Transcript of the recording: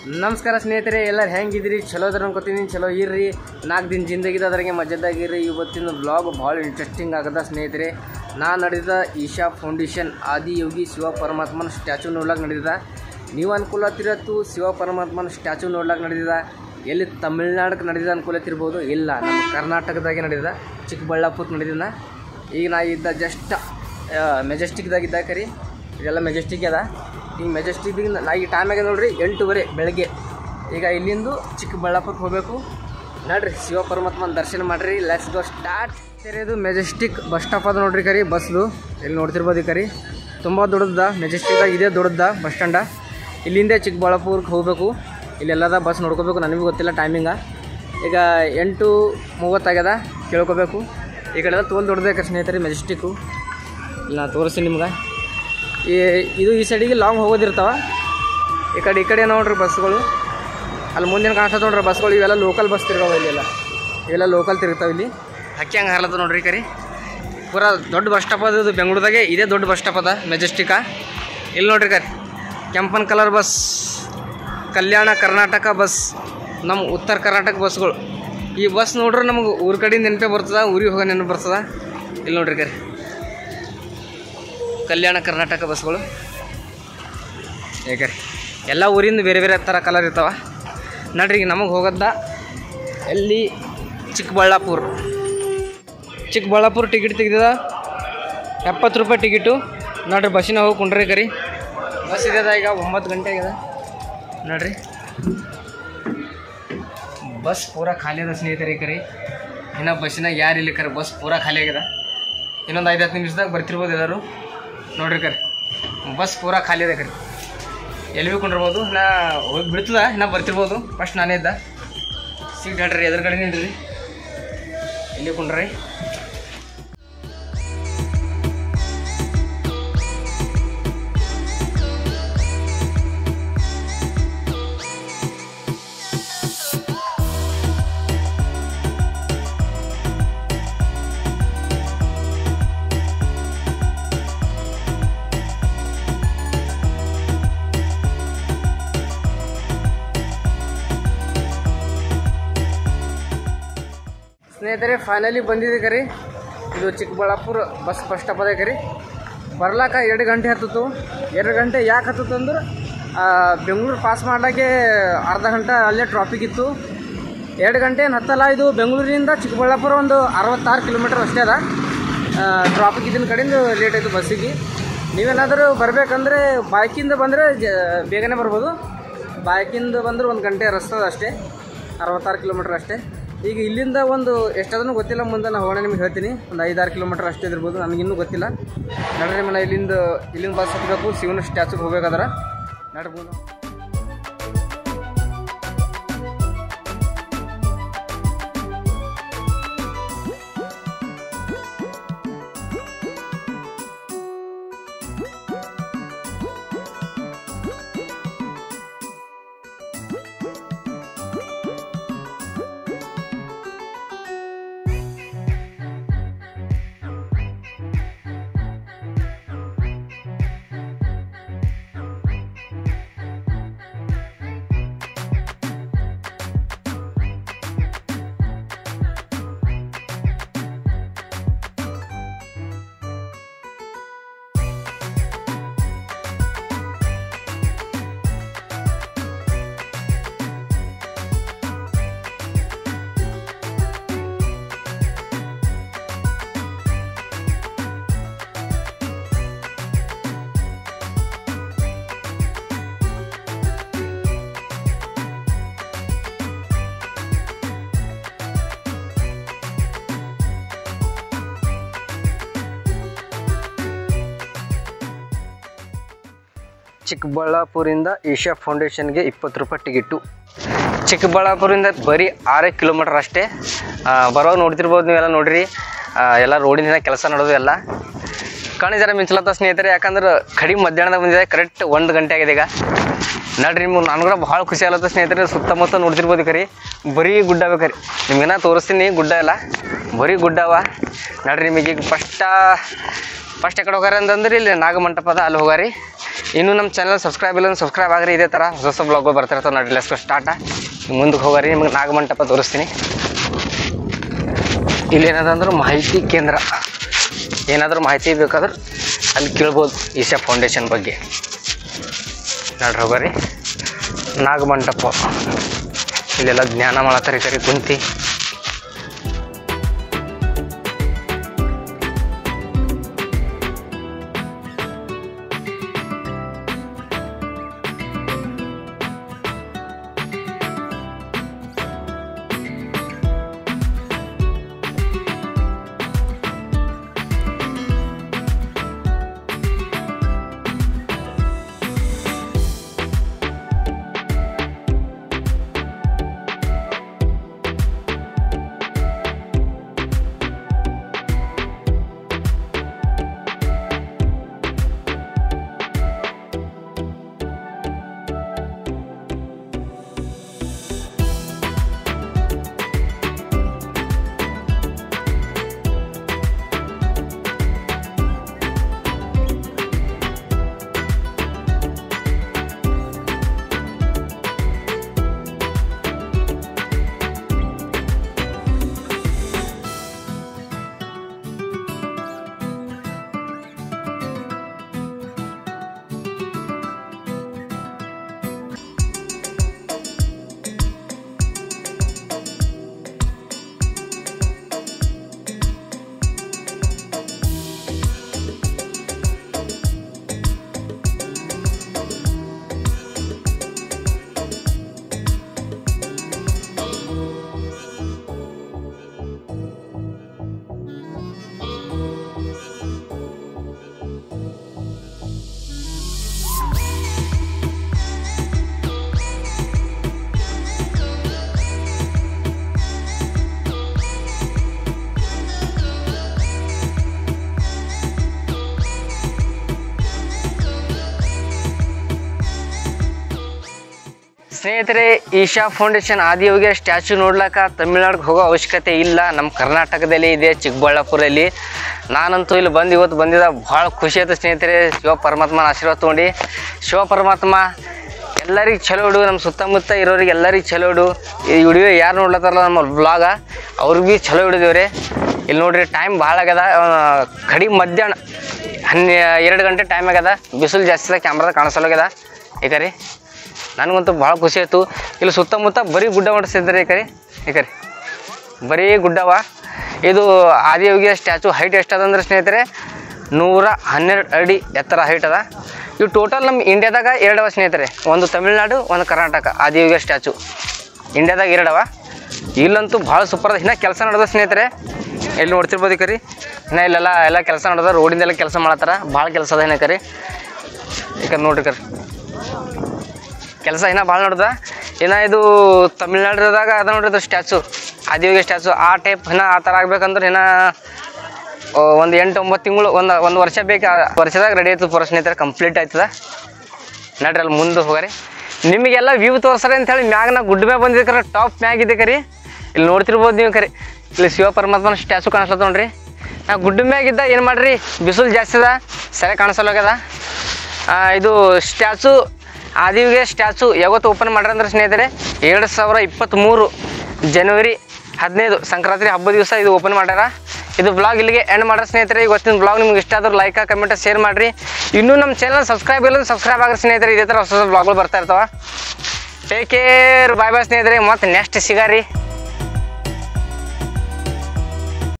ನಮಸ್ಕಾರ ಸ್ನೇಹಿತರೆ ಎಲ್ಲರೂ ಹೆಂಗಿದ್ರಿ ಚಲೋ ಅದ್ರ ಅನ್ಕೋತೀನಿ ಚಲೋ ಇರ್ರಿ ನಾಲ್ಕು ದಿನ ಜಿಂದಗಿದ ಅದ್ರಾಗೆ ಮಜದಾಗಿರ್ರಿ ಇವತ್ತಿನ ಬ್ಲಾಗ್ ಭಾಳ ಇಂಟ್ರೆಸ್ಟಿಂಗ್ ಆಗದ ಸ್ನೇಹಿತರೆ ನಾ ನಡೆದ ಈಶಾ ಫೌಂಡೇಶನ್ ಆದಿಯೋಗಿ ಶಿವ ಪರಮಾತ್ಮನ ಸ್ಟ್ಯಾಚು ನೋಡ್ಲಾಕ ನಡೆದಿದ ನೀವು ಅನ್ಕೊಳತ್ತಿರತ್ತು ಶಿವ ಪರಮಾತ್ಮನ ಸ್ಟ್ಯಾಚು ನೋಡ್ಲಾಕ ನಡೆದಿದ ಎಲ್ಲಿ ತಮಿಳ್ನಾಡಕ್ಕೆ ನಡೆದಿದ ಅನ್ಕೊಳತ್ತಿರ್ಬೋದು ಇಲ್ಲ ನಮ್ಮ ಕರ್ನಾಟಕದಾಗೆ ನಡೆದಿದ ಚಿಕ್ಕಬಳ್ಳಾಪುರಕ್ಕೆ ನಡೆದಿದ ಈಗ ನಾ ಇದ್ದ ಜಸ್ಟ್ ಮೆಜೆಸ್ಟಿಕ್ದಾಗಿದ್ದ ಕರಿ ಇದೆಲ್ಲ ಮೆಜೆಸ್ಟಿಕ್ ಅದ ಈಗ ಮೆಜೆಸ್ಟಿಕ್ ನಾ ಈ ಟೈಮಾಗ ನೋಡ್ರಿ ಎಂಟೂವರೆ ಬೆಳಗ್ಗೆ ಈಗ ಇಲ್ಲಿಂದು ಚಿಕ್ಕಬಳ್ಳಾಪುರಕ್ಕೆ ಹೋಗಬೇಕು ನೋಡ್ರಿ ಶಿವ ಪರಮಾತ್ಮನ ದರ್ಶನ ಮಾಡ್ರಿ ಲೆಟ್ಸ್ ಗೋ ಸ್ಟಾರ್ಟ್ ಇದು ಮೆಜೆಸ್ಟಿಕ್ ಬಸ್ ಸ್ಟಾಪ್ ಅದ ನೋಡ್ರಿ ಕರಿ ಬಸ್ದು ಇಲ್ಲಿ ನೋಡ್ತಿರ್ಬೋದು ಈ ಕರಿ ತುಂಬ ದೊಡ್ಡದ ಮೆಜೆಸ್ಟಿಕ್ದಾಗ ಇದೇ ದೊಡ್ಡದ ಬಸ್ ಸ್ಟ್ಯಾಂಡ ಇಲ್ಲಿಂದ ಚಿಕ್ಕಬಳ್ಳಾಪುರಕ್ಕೆ ಹೋಗಬೇಕು ಇಲ್ಲೆಲ್ಲದ ಬಸ್ ನೋಡ್ಕೋಬೇಕು ನನಗೂ ಗೊತ್ತಿಲ್ಲ ಟೈಮಿಂಗ ಈಗ ಎಂಟು ಮೂವತ್ತಾಗ್ಯದ ಕೇಳ್ಕೊಬೇಕು ಈ ಕಡೆ ಎಲ್ಲ ತೋಲ್ ದೊಡ್ಡದೇ ಸ್ನೇಹಿತರೆ ಮೆಜೆಸ್ಟಿಕ್ಕು ಇಲ್ಲ ನಾ ತೋರಿಸ್ತೀನಿ ನಿಮ್ಗೆ ಈ ಇದು ಈ ಸೈಡಿಗೆ ಲಾಂಗ್ ಹೋಗೋದಿರ್ತಾವ ಈ ಕಡೆ ಈ ಕಡೆ ನೋಡ್ರಿ ಬಸ್ಗಳು ಅಲ್ಲಿ ಮುಂದಿನ ಕಾಣಿಸ್ತದೆ ನೋಡ್ರಿ ಬಸ್ಗಳು ಇವೆಲ್ಲ ಲೋಕಲ್ ಬಸ್ ತಿರ್ಗಾವ ಇಲ್ಲೆಲ್ಲ ಇವೆಲ್ಲ ಲೋಕಲ್ ತಿರುಗ್ತಾವೆ ಇಲ್ಲಿ ಹಕ್ಕಿ ಹಂಗೆ ಹಾರ್ಲತ್ತ ನೋಡ್ರಿ ಈ ಕರಿ ಪೂರಾ ದೊಡ್ಡ ಬಸ್ ಸ್ಟಾಪ್ ಅದ ಇದು ಬೆಂಗಳೂರದಾಗೆ ಇದೇ ದೊಡ್ಡ ಬಸ್ ಸ್ಟಾಪ್ ಅದ ಮೆಜೆಸ್ಟಿಕ ಇಲ್ಲಿ ನೋಡ್ರಿ ಕರಿ ಕೆಂಪನ್ colour bus Kalyana Karnataka bus ನಮ್ಮ ಉತ್ತರ ಕರ್ನಾಟಕ ಬಸ್ಗಳು ಈ ಬಸ್ ನೋಡ್ರಿ ನಮಗೆ ಊರ ಕಡೆಯಿಂದ ನೆನಪೇ ಬರ್ತದ ಊರಿಗೆ ಹೋಗೋ ನೆನಪು ಬರ್ತದ ಇಲ್ಲಿ ನೋಡ್ರಿ ಕರಿ ಕಲ್ಯಾಣ ಕರ್ನಾಟಕ ಬಸ್ಗಳು ಏಕೆ ಎಲ್ಲ ಊರಿಂದ ಬೇರೆ ಬೇರೆ ಥರ ಕಲರ್ ಇರ್ತಾವ ನೋಡ್ರಿ ಈಗ ನಮಗೆ ಹೋಗೋದ ಎಲ್ಲಿ ಚಿಕ್ಕಬಳ್ಳಾಪುರ ಚಿಕ್ಕಬಳ್ಳಾಪುರ ಟಿಕೆಟ್ ತೆಗ್ದಿದ ಎಪ್ಪತ್ತು ರೂಪಾಯಿ ಟಿಕೆಟು ನೋಡ್ರಿ ಬಸ್ಸಿನ ಹೋಗಿ ಕುಂಡ್ರಿ ಕರಿ ಬಸ್ ಇದೆ ಈಗ ಒಂಬತ್ತು ಗಂಟೆ ಆಗ್ಯದ ನೋಡ್ರಿ ಬಸ್ ಪೂರಾ ಖಾಲಿ ಅದ ಸ್ನೇಹಿತರೆ ಕರಿ ಇನ್ನು ಬಸ್ಸಿನಾಗ ಯಾರು ಇಲ್ಲಿ ಕರೆ ಬಸ್ ಪೂರಾ ಖಾಲಿ ಆಗ್ಯದ ಇನ್ನೊಂದು ಐದು ಹತ್ತು ನಿಮಿಷದಾಗ ಬರ್ತಿರ್ಬೋದು ಎಲ್ಲರೂ ನೋಡ್ರಿ ಕರೆ ಬಸ್ ಪೂರಾ ಖಾಲಿ ಇದೆ ಕರೆ ಎಲ್ಲಿ ಭೀ ಕುಂಡಿರ್ಬೋದು ನಾ ಹೋಗಿ ಬಿಡ್ತದ ಇನ್ನ ಬರ್ತಿರ್ಬೋದು ಫಸ್ಟ್ ನಾನೇ ಇದ್ದ ಸೀಟ್ ಹೇಳ್ರಿ ಎದುರುಗಡೆ ನಿಲ್ರಿ ಎಲ್ಲಿ ಕುಂಡ್ರಿ ಸ್ನೇಹಿತರೆ ಫೈನಲಿ ಬಂದಿದೆ ಕರಿ ಇದು ಚಿಕ್ಕಬಳ್ಳಾಪುರ ಬಸ್ ಬಸ್ ಸ್ಟಾಪ್ ಅದ ಕರಿ ಬರ್ಲಾಕ ಎರಡು ಗಂಟೆ ಹತ್ತಿತ್ತು ಎರಡು ಗಂಟೆ ಯಾಕೆ ಹತ್ತಿತ್ತು ಅಂದ್ರೆ ಬೆಂಗಳೂರು ಪಾಸ್ ಮಾಡ್ಲಿಕ್ಕೆ ಅರ್ಧ ಗಂಟೆ ಅಲ್ಲೇ ಟ್ರಾಫಿಕ್ ಇತ್ತು ಎರಡು ಗಂಟೆ ಏನು ಹತ್ತಲ್ಲ ಇದು ಬೆಂಗಳೂರಿನಿಂದ ಚಿಕ್ಕಬಳ್ಳಾಪುರ ಒಂದು ಅರವತ್ತಾರು ಕಿಲೋಮೀಟರ್ ಅಷ್ಟೇ ಅದ ಟ್ರಾಫಿಕ್ ಇದ್ದಿನ ಕಡೆಯಿಂದ ಲೇಟ್ ಆಯಿತು ಬಸ್ಸಿಗೆ ನೀವೇನಾದರೂ ಬರಬೇಕಂದ್ರೆ ಬೈಕಿಂದ ಬಂದರೆ ಜ ಬೇಗನೆ ಬರ್ಬೋದು ಬೈಕಿಂದ ಬಂದ್ರೆ ಒಂದು ಗಂಟೆ ರಸ್ತದ ಅಷ್ಟೇ ಅರವತ್ತಾರು ಕಿಲೋಮೀಟ್ರ್ ಅಷ್ಟೇ ಈಗ ಇಲ್ಲಿಂದ ಒಂದು ಎಷ್ಟದನ್ನು ಗೊತ್ತಿಲ್ಲ ಮುಂದೆ ನಾನು ಹೋಗೋಣ ನಿಮ್ಗೆ ಹೇಳ್ತೀನಿ ಒಂದು ಐದಾರು ಕಿಲೋಮೀಟ್ರ್ ಅಷ್ಟೇ ಇರ್ಬೋದು ನನಗಿನ್ನೂ ಗೊತ್ತಿಲ್ಲ ನಡ್ರಿ ಮನೆ ಇಲ್ಲಿಂದ ಇಲ್ಲಿಂದ ಬಸ್ ಹತ್ತಬೇಕು ಶಿವನ ಸ್ಟ್ಯಾಚುಗೆ ಹೋಗ್ಬೇಕಾದ್ರೆ ನಡ್ಬೋದು ಚಿಕ್ಕಬಳ್ಳಾಪುರಿಂದ ಈಶಾ ಫೌಂಡೇಶನ್ಗೆ ಇಪ್ಪತ್ತು ರೂಪಾಯಿ ಟಿಕೆಟು ಚಿಕ್ಕಬಳ್ಳಾಪುರಿಂದ ಬರೀ ಆರೇ ಕಿಲೋಮೀಟ್ರ್ ಅಷ್ಟೇ ಬರೋ ನೋಡ್ತಿರ್ಬೋದು ನೀವೆಲ್ಲ ನೋಡ್ರಿ ಆ, ಎಲ್ಲ ರೋಡಿನ ಕೆಲಸ ನಡೆದು ಎಲ್ಲ ಕಣ್ಣು ಜರ ಮಿಂಚಲತ್ತ ಸ್ನೇಹಿತರೆ ಯಾಕಂದ್ರೆ ಕಡಿಮೆ ಮಧ್ಯಾಹ್ನದಾಗ ಬಂದಿದೆ ಕರೆಕ್ಟ್ ಒಂದು ಗಂಟೆ ಆಗಿದೆ ಈಗ ನೋಡ್ರಿ ನಿಮ್ಗೆ ನನಗೂ ಭಾಳ ಖುಷಿ ಆಗಲತ್ತ ಸ್ನೇಹಿತರೆ ಸುತ್ತಮುತ್ತ ನೋಡ್ತಿರ್ಬೋದು ಕರಿ ಬರೀ ಗುಡ್ಡ ಬೇಕರಿ ನಿಮ್ಗೇನ ತೋರಿಸ್ತೀನಿ ಗುಡ್ಡ ಎಲ್ಲ ಬರೀ ಗುಡ್ಡ ಅವ ನೋಡ್ರಿ ನಿಮಗೆ ಈಗ ಫಸ್ಟ ಫಸ್ಟ್ ಎಕಡೆ ಹೋಗಾರ ಅಂತಂದ್ರೆ ಇಲ್ಲಿ ನಾಗಮಂಟಪದ ಅಲ್ಲಿ ಹೋಗಾರಿ ಇನ್ನೂ ನಮ್ಮ ಚಾನಲ್ ಸಬ್ಸ್ಕ್ರೈಬ್ ಇಲ್ಲ ಸಬ್ಸ್ಕ್ರೈಬ್ ಆಗ್ರಿ ಇದೇ ಥರ ಹೊಸ ಹೊಸ ಬ್ಲಾಗ್ಗಳು ಬರ್ತಾ ಇರ್ತಾವೆ ನೋಡಿ ಲೆಸ್ಕೋ ಸ್ಟಾರ್ಟ ಮುಂದಕ್ಕೆ ಹೋಗೋರಿ ನಿಮ್ಗೆ ನಾಗಮಂಟಪ ತೋರಿಸ್ತೀನಿ ಇಲ್ಲಿ ಏನದಂದ್ರೆ ಮಾಹಿತಿ ಕೇಂದ್ರ ಏನಾದರೂ ಮಾಹಿತಿ ಬೇಕಾದ್ರೆ ಅಲ್ಲಿ ಕೇಳ್ಬೋದು ಈಶಾ ಫೌಂಡೇಶನ್ ಬಗ್ಗೆ ನೋಡ್ರಿ ಹೋಗೋರಿ ನಾಗಮಂಟಪ ಇಲ್ಲೆಲ್ಲ ಜ್ಞಾನ ಮಾಡತ್ತಾರೆ ಈ ಕಡೆ ಕುಂತಿ ಸ್ನೇಹಿತರೆ ಈಶಾ ಫೌಂಡೇಶನ್ ಆದಿಯೋಗಿಯ ಸ್ಟ್ಯಾಚು ನೋಡ್ಲಕ್ಕ ತಮಿಳ್ನಾಡಿಗೆ ಹೋಗೋ ಅವಶ್ಯಕತೆ ಇಲ್ಲ ನಮ್ಮ ಕರ್ನಾಟಕದಲ್ಲಿ ಇದೆ ಚಿಕ್ಕಬಳ್ಳಾಪುರಲ್ಲಿ ನಾನಂತೂ ಇಲ್ಲಿ ಬಂದು ಇವತ್ತು ಬಂದಿದ್ದ ಭಾಳ ಖುಷಿ ಆಯ್ತು ಸ್ನೇಹಿತರೆ ಶಿವ ಪರಮಾತ್ಮನ ಆಶೀರ್ವಾದ ತೊಗೊಂಡು ಶಿವ ಪರಮಾತ್ಮ ಎಲ್ಲರಿಗೆ ಚಲೋ ಇಡು ನಮ್ಮ ಸುತ್ತಮುತ್ತ ಇರೋರಿಗೆ ಎಲ್ಲರಿಗೆ ಚಲೋ ಇಡು ಈ ವಿಡಿಯೋ ಯಾರು ನೋಡ್ಲತ್ತಾರಲ್ಲ ನಮ್ಮ ಬ್ಲಾಗ ಅವ್ರಿಗೆ ಭೀ ಚಲೋ ಹಿಡಿದೇವ್ರಿ ಇಲ್ಲಿ ನೋಡ್ರಿ ಟೈಮ್ ಭಾಳ ಆಗ್ಯದ ಕಡಿಮೆ ಮಧ್ಯಾಹ್ನ ಹನ್ನೆ ಎರಡು ಗಂಟೆ ಟೈಮ್ ಆಗ್ಯದ ಬಿಸಿಲು ಜಾಸ್ತಿ ಅದ ಕ್ಯಾಮ್ರಾದಾಗ ಕಾಣಿಸಲ್ಲಾಗ್ಯದ ಈಗ ರೀ ನನಗಂತೂ ಭಾಳ ಖುಷಿ ಆಯಿತು ಇಲ್ಲಿ ಸುತ್ತಮುತ್ತ ಬರೀ ಗುಡ್ಡ ಹೊಡಿಸ್ತಿದ್ದಾರೆ ಈ ಕಡೆ ಈ ಕಡೆ ಬರೀ ಗುಡ್ಡವ ಇದು ಆದಿಯೋಗಿಯ ಸ್ಟ್ಯಾಚು ಹೈಟ್ ಎಷ್ಟದಂದ್ರೆ ಸ್ನೇಹಿತರೆ ನೂರ ಹನ್ನೆರಡು ಅಡಿ ಎತ್ತರ ಹೈಟ್ ಅದ ಇವು ಟೋಟಲ್ ನಮ್ಮ ಇಂಡಿಯಾದಾಗ ಎರಡವ ಸ್ನೇಹಿತರೆ ಒಂದು ತಮಿಳ್ನಾಡು ಒಂದು ಕರ್ನಾಟಕ ಆದಿಯೋಗಿಯ ಸ್ಟ್ಯಾಚು ಇಂಡಿಯಾದಾಗ ಎರಡವ ಇಲ್ಲಂತೂ ಭಾಳ ಸೂಪರ್ ಅದ ಇನ್ನೂ ಕೆಲಸ ನಡೆದ ಸ್ನೇಹಿತರೆ ಎಲ್ಲಿ ನೋಡ್ತಿರ್ಬೋದು ಈ ಕರಿ ಇನ್ನು ಇಲ್ಲೆಲ್ಲ ಎಲ್ಲ ಕೆಲಸ ನಡೆದ ರೋಡಿಂದೆಲ್ಲ ಕೆಲಸ ಮಾಡತ್ತಾರ ಭಾಳ ಕೆಲಸ ಅದ ಇನ್ನ ಕರಿ ಈ ಕಡೆ ನೋಡ್ರಿ ಕರಿ ಕೆಲಸ ಇನ್ನೂ ಭಾಳ ನೋಡ್ದ ಇನ್ನು ಇದು ತಮಿಳ್ನಾಡ್ರದಾಗ ಅದ ನೋಡ್ರಿ ಇದು ಸ್ಟ್ಯಾಚು ಆದಿಯೋಗಿ ಸ್ಟ್ಯಾಚು ಆ ಟೈಪ್ ಇನ್ನು ಆ ಥರ ಆಗ್ಬೇಕಂದ್ರೆ ಇನ್ನು ಒಂದು ಎಂಟು ಒಂಬತ್ತು ತಿಂಗಳು ಒಂದು ಒಂದು ವರ್ಷ ಬೇಕು ಆ ವರ್ಷದಾಗ ರೆಡಿ ಆಯ್ತು ಪೂರ ಸ್ನೇಹಿತರೆ ಕಂಪ್ಲೀಟ್ ಆಯ್ತದ ನಡ್ರಿ ಅಲ್ಲಿ ಮುಂದೆ ಹೋಗ್ರಿ ನಿಮಗೆಲ್ಲ ವ್ಯೂ ತೋರ್ಸ್ತಾರೆ ಅಂತೇಳಿ ಮ್ಯಾಗ ನಾ ಗುಡ್ಡ ಮ್ಯಾಗ ಬಂದಿದ್ದೆ ಕರೆ ಟಾಪ್ ಮ್ಯಾಗ ಇದೆ ಕರಿ ಇಲ್ಲಿ ನೋಡ್ತಿರ್ಬೋದು ನೀವು ಕರಿ ಇಲ್ಲಿ ಶಿವ ಪರಮಾತ್ಮನ ಸ್ಟ್ಯಾಚು ಕಾಣಿಸ್ಲತ್ತ ನೋಡ್ರಿ ನಾ ಗುಡ್ಡ ಮ್ಯಾಗಿದ್ದ ಏನು ಮಾಡ್ರಿ ಬಿಸಿಲು ಜಾಸ್ತಿ ಅದ ಸರಿ ಕಾಣಿಸಲ್ಲಾಗ್ಯದ ಆ, ಇದು ಸ್ಟ್ಯಾಚು ಆದಿವಿಗೆ ಸ್ಟ್ಯಾಚು ಯಾವತ್ತು ಓಪನ್ ಮಾಡ್ರಿ ಅಂದ್ರೆ ಸ್ನೇಹಿತರೆ ಎರಡು ಸಾವಿರ ಇಪ್ಪತ್ತ್ಮೂರು ಜನವರಿ ಹದಿನೈದು ಸಂಕ್ರಾಂತಿ ಹಬ್ಬ ದಿವಸ ಇದು ಓಪನ್ ಮಾಡ್ಯಾರ ಇದು ಬ್ಲಾಗ್ ಇಲ್ಲಿಗೆ ಎಂಡ್ ಮಾಡ್ರಿ ಸ್ನೇಹಿತರೆ ಇವತ್ತಿನ ಬ್ಲಾಗ್ ನಿಮ್ಗೆ ಇಷ್ಟ ಆದ್ರೆ ಲೈಕ್ ಕಮೆಂಟ್ ಶೇರ್ ಮಾಡಿರಿ ಇನ್ನೂ ನಮ್ಮ ಚಾನಲ್ ಸಬ್ಸ್ಕ್ರೈಬ್ ಇಲ್ಲ ಸಬ್ಸ್ಕ್ರೈಬ್ ಆಗ್ರಿ ಸ್ನೇಹಿತರೆ ಇದೇ ಥರ ಹೊಸ ಹೊಸ ಬ್ಲಾಗ್ಗಳು ಬರ್ತಾ ಇರ್ತಾವ ಟೇಕ್ ಕೇರ್ ಬಾಯ್ ಬಾಯ್ ಸ್ನೇಹಿತರೆ ಮತ್ತೆ ನೆಕ್ಸ್ಟ್ ಸಿಗಾರಿ